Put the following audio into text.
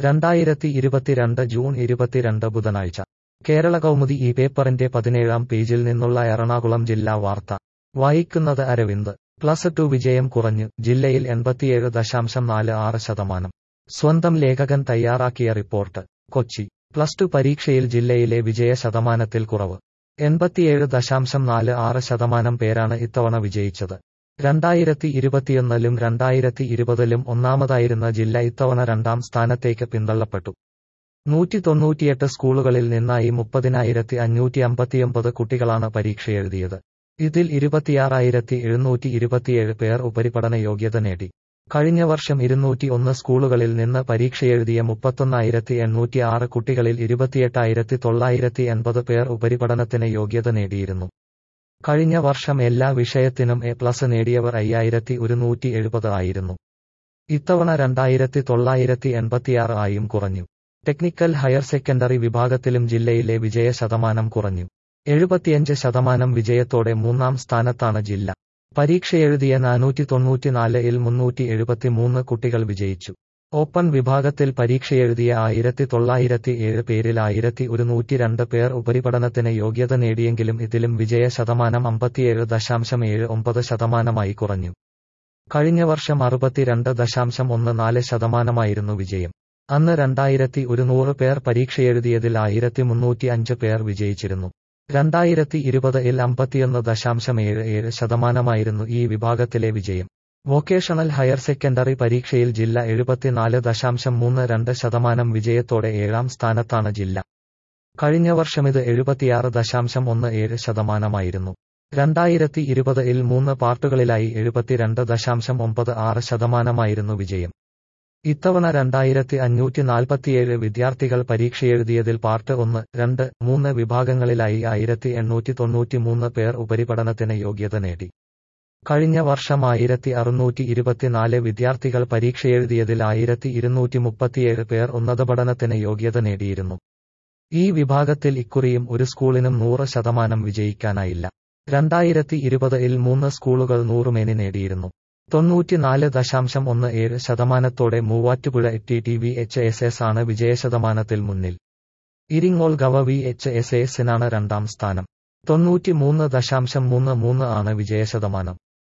രണ്ടായിരത്തി ഇരുപത്തിരണ്ട് ജൂൺ ഇരുപത്തിരണ്ട് ബുധനാഴ്ച കേരള കൗമുദി ഈ പേപ്പറിന്റെ പതിനേഴാം പേജിൽ നിന്നുള്ള എറണാകുളം ജില്ലാ വാർത്ത വായിക്കുന്നത് അരവിന്ദ് പ്ലസ് ടു വിജയം കുറഞ്ഞു ജില്ലയിൽ എൺപത്തിയേഴ് ദശാംശം നാല് ആറ് ശതമാനം സ്വന്തം ലേഖകൻ തയ്യാറാക്കിയ റിപ്പോർട്ട് കൊച്ചി പ്ലസ് ടു പരീക്ഷയിൽ ജില്ലയിലെ വിജയ ശതമാനത്തിൽ കുറവ് എൺപത്തിയേഴ് ദശാംശം നാല് ആറ് ശതമാനം പേരാണ് ഇത്തവണ വിജയിച്ചത് രണ്ടായിരത്തി ഇരുപത്തിയൊന്നിലും രണ്ടായിരത്തി ഇരുപതിലും ഒന്നാമതായിരുന്ന ജില്ല ഇത്തവണ രണ്ടാം സ്ഥാനത്തേക്ക് പിന്തള്ളപ്പെട്ടു നൂറ്റി തൊണ്ണൂറ്റിയെട്ട് സ്കൂളുകളിൽ നിന്നായി മുപ്പതിനായിരത്തി അഞ്ഞൂറ്റി അമ്പത്തിയൊമ്പത് കുട്ടികളാണ് പരീക്ഷയെഴുതിയത് ഇതിൽ ഇരുപത്തിയാറായിരത്തി എഴുന്നൂറ്റി ഇരുപത്തിയേഴ് പേർ ഉപരിപഠന യോഗ്യത നേടി കഴിഞ്ഞ വർഷം ഇരുന്നൂറ്റി ഒന്ന് സ്കൂളുകളിൽ നിന്ന് പരീക്ഷയെഴുതിയ മുപ്പത്തൊന്നായിരത്തി എണ്ണൂറ്റി ആറ് കുട്ടികളിൽ ഇരുപത്തിയെട്ടായിരത്തി തൊള്ളായിരത്തി എൺപത് പേർ ഉപരിപഠനത്തിന് യോഗ്യത നേടിയിരുന്നു കഴിഞ്ഞ വർഷം എല്ലാ വിഷയത്തിനും എ പ്ലസ് നേടിയവർ അയ്യായിരത്തി ഒരുന്നൂറ്റി എഴുപത് ആയിരുന്നു ഇത്തവണ രണ്ടായിരത്തി തൊള്ളായിരത്തി എൺപത്തിയാറ് ആയും കുറഞ്ഞു ടെക്നിക്കൽ ഹയർ സെക്കൻഡറി വിഭാഗത്തിലും ജില്ലയിലെ വിജയ ശതമാനം കുറഞ്ഞു എഴുപത്തിയഞ്ച് ശതമാനം വിജയത്തോടെ മൂന്നാം സ്ഥാനത്താണ് ജില്ല പരീക്ഷയെഴുതിയ നാനൂറ്റി തൊണ്ണൂറ്റിനാല് ഇൽ മുന്നൂറ്റി എഴുപത്തിമൂന്ന് കുട്ടികൾ വിജയിച്ചു ഓപ്പൺ വിഭാഗത്തിൽ പരീക്ഷയെഴുതിയ ആയിരത്തി തൊള്ളായിരത്തി ഏഴ് പേരിൽ ആയിരത്തി ഒരുന്നൂറ്റി രണ്ട് പേർ ഉപരിപഠനത്തിന് യോഗ്യത നേടിയെങ്കിലും ഇതിലും വിജയ ശതമാനം അമ്പത്തിയേഴ് ദശാംശം ഏഴ് ഒമ്പത് ശതമാനമായി കുറഞ്ഞു കഴിഞ്ഞ വർഷം അറുപത്തിരണ്ട് ദശാംശം ഒന്ന് നാല് ശതമാനമായിരുന്നു വിജയം അന്ന് രണ്ടായിരത്തി ഒരുന്നൂറ് പേർ പരീക്ഷയെഴുതിയതിൽ ആയിരത്തി മുന്നൂറ്റി അഞ്ച് പേർ വിജയിച്ചിരുന്നു രണ്ടായിരത്തി ഇരുപത് ഇൽ അമ്പത്തിയൊന്ന് ദശാംശം ഏഴ് ഏഴ് ശതമാനമായിരുന്നു ഈ വിഭാഗത്തിലെ വിജയം വൊക്കേഷണൽ ഹയർ സെക്കൻഡറി പരീക്ഷയിൽ ജില്ല എഴുപത്തിനാല് ദശാംശം മൂന്ന് രണ്ട് ശതമാനം വിജയത്തോടെ ഏഴാം സ്ഥാനത്താണ് ജില്ല കഴിഞ്ഞ വർഷമിത് എഴുപത്തിയാറ് ദശാംശം ഒന്ന് ഏഴ് ശതമാനമായിരുന്നു രണ്ടായിരത്തി ഇരുപത് ഇൽ മൂന്ന് പാർട്ടുകളിലായി എഴുപത്തിരണ്ട് ദശാംശം ഒമ്പത് ആറ് ശതമാനമായിരുന്നു വിജയം ഇത്തവണ രണ്ടായിരത്തി അഞ്ഞൂറ്റി നാൽപ്പത്തിയേഴ് വിദ്യാർത്ഥികൾ പരീക്ഷയെഴുതിയതിൽ പാർട്ട് ഒന്ന് രണ്ട് മൂന്ന് വിഭാഗങ്ങളിലായി ആയിരത്തി എണ്ണൂറ്റി തൊണ്ണൂറ്റിമൂന്ന് പേർ ഉപരിപഠനത്തിന് യോഗ്യത നേടി കഴിഞ്ഞ വർഷം ആയിരത്തി അറുന്നൂറ്റി ഇരുപത്തിനാല് വിദ്യാർത്ഥികൾ പരീക്ഷയെഴുതിയതിൽ ആയിരത്തി ഇരുന്നൂറ്റി മുപ്പത്തിയേഴ് പേർ ഉന്നത പഠനത്തിന് യോഗ്യത നേടിയിരുന്നു ഈ വിഭാഗത്തിൽ ഇക്കുറിയും ഒരു സ്കൂളിനും നൂറ് ശതമാനം വിജയിക്കാനായില്ല രണ്ടായിരത്തി ഇരുപത് ഇൽ മൂന്ന് സ്കൂളുകൾ നൂറുമേനി നേടിയിരുന്നു തൊണ്ണൂറ്റിനാല് ദശാംശം ഒന്ന് ഏഴ് ശതമാനത്തോടെ Muvattupuzha T T V H S S ആണ് വിജയശതമാനത്തിൽ മുന്നിൽ ഇരിങ്ങോൾ ഗവ വി എച്ച് എസ് എസിനാണ് രണ്ടാം സ്ഥാനം തൊണ്ണൂറ്റിമൂന്ന് ദശാംശം മൂന്ന് മൂന്ന് ആണ് വിജയശതമാനം